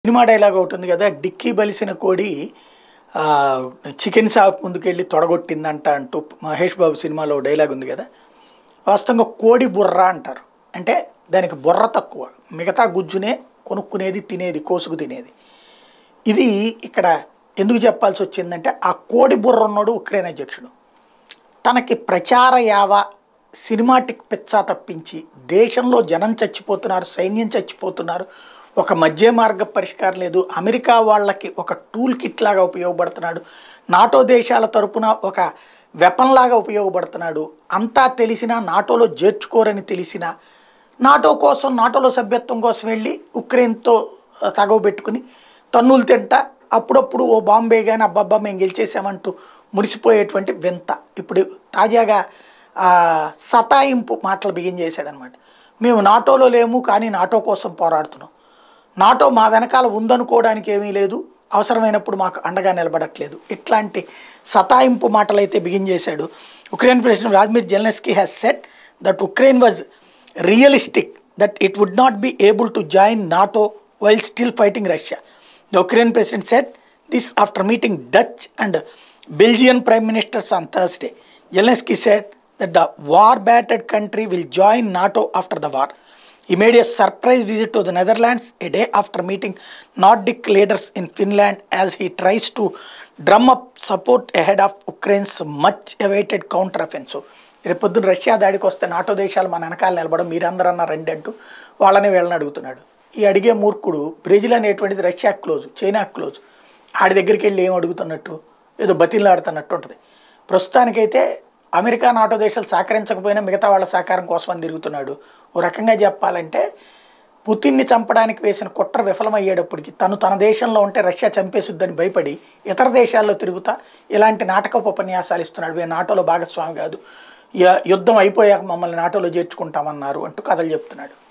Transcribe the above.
Cinema dialogue ఒకటి ఉంది కదా డిక్కీ బలిసిన కోడి ఆ, చికెన్ షాప్ ముందుకెళ్ళి తొడగొట్టిందంట అంటూ మహేష్ బాబు సినిమాలో ఓ డైలాగ్ ఉంది కదా వాస్తవంగా కోడి బుర్ర అంటారు అంటే దానికి బుర్ర తక్కువ మిగతా గుజ్జునే కొనుక్కునేది తినేది కోసుకు తినేది ఇది ఇక్కడ ఎందుకు చెప్పాల్సి వచ్చిందంటే ఆ కోడి బుర్ర ఉన్నాడు ఉక్రెయిన్ అధ్యక్షుడు తనకి ప్రచార యావ సినిమాటిక్ పిచ్చ తప్పించి దేశంలో జనం చచ్చిపోతున్నారు సైన్యం చచ్చిపోతున్నారు ఒక మధ్య మార్గ పరిష్కారం లేదు అమెరికా వాళ్ళకి ఒక టూల్ కిట్ లాగా ఉపయోగపడుతున్నాడు నాటో దేశాల తరపున ఒక వెపన్ లాగా ఉపయోగపడుతున్నాడు అంతా తెలిసినా నాటోలో చేర్చుకోరని తెలిసినా నాటో కోసం నాటోలో సభ్యత్వం కోసం వెళ్ళి ఉక్రెయిన్తో తగవ పెట్టుకుని తన్నులు తింటా అప్పుడప్పుడు ఓ బాంబే కానీ అబ్బబ్బా మేము గెలిచేసామంటూ మురిసిపోయేటువంటి వింత ఇప్పుడు తాజాగా ఆ, సతాయింపు మాటలు బిగిన్ చేశాడనమాట మేము నాటోలో లేము కానీ నాటో కోసం పోరాడుతున్నాం నాటో మా వెనకాల ఉందనుకోవడానికి ఏమీ లేదు అవసరమైనప్పుడు మాకు అండగా నిలబడట్లేదు ఇట్లాంటి సతాయింపు మాటలు అయితే బిగిన్ చేశాడు Ukraine president Vladimir Zelensky has said that Ukraine was realistic that it would not be able to join NATO while still fighting Russia The Ukrainian president said this after meeting Dutch and Belgian prime ministers on Thursday. Zelensky said that the war battered country will join NATO after the war. He made a surprise visit to the Netherlands a day after meeting Nordic leaders in Finland as he tries to drum up support ahead of Ukraine's much awaited counteroffensive. రేపు పొద్దున్న Russia దాడికి వస్తే NATO దేశాలు మన వెనకాల నిలబడం మీరందరన్నా రండి అంటూ వాళ్ళని వీళ్ళని అడుగుతున్నాడు ఈ అడిగే మూర్ఖుడు బ్రెజిల్ అనేటువంటిది రష్యా క్లోజ్ చైనా క్లోజ్ ఆడి దగ్గరికి వెళ్ళి ఏం అడుగుతున్నట్టు ఏదో బతిలాడుతున్నట్టు ఉంటుంది ప్రస్తుతానికైతే అమెరికా నాటో దేశాలు సహకరించకపోయినా మిగతా వాళ్ళ సహకారం కోసం అని తిరుగుతున్నాడు ఓ రకంగా చెప్పాలంటే పుతిన్ని చంపడానికి వేసిన కుట్ర విఫలమయ్యేటప్పటికి తను తన దేశంలో ఉంటే రష్యా చంపేసుద్దని భయపడి ఇతర దేశాల్లో తిరుగుతా ఇలాంటి నాటకపు ఉపన్యాసాలు ఇస్తున్నాడు మేము నాటోలో భాగస్వామి కాదు య- యుద్ధం అయిపోయాక మమ్మల్ని నాటోలో చేర్చుకుంటామన్నారు అంటూ కథలు చెప్తున్నాడు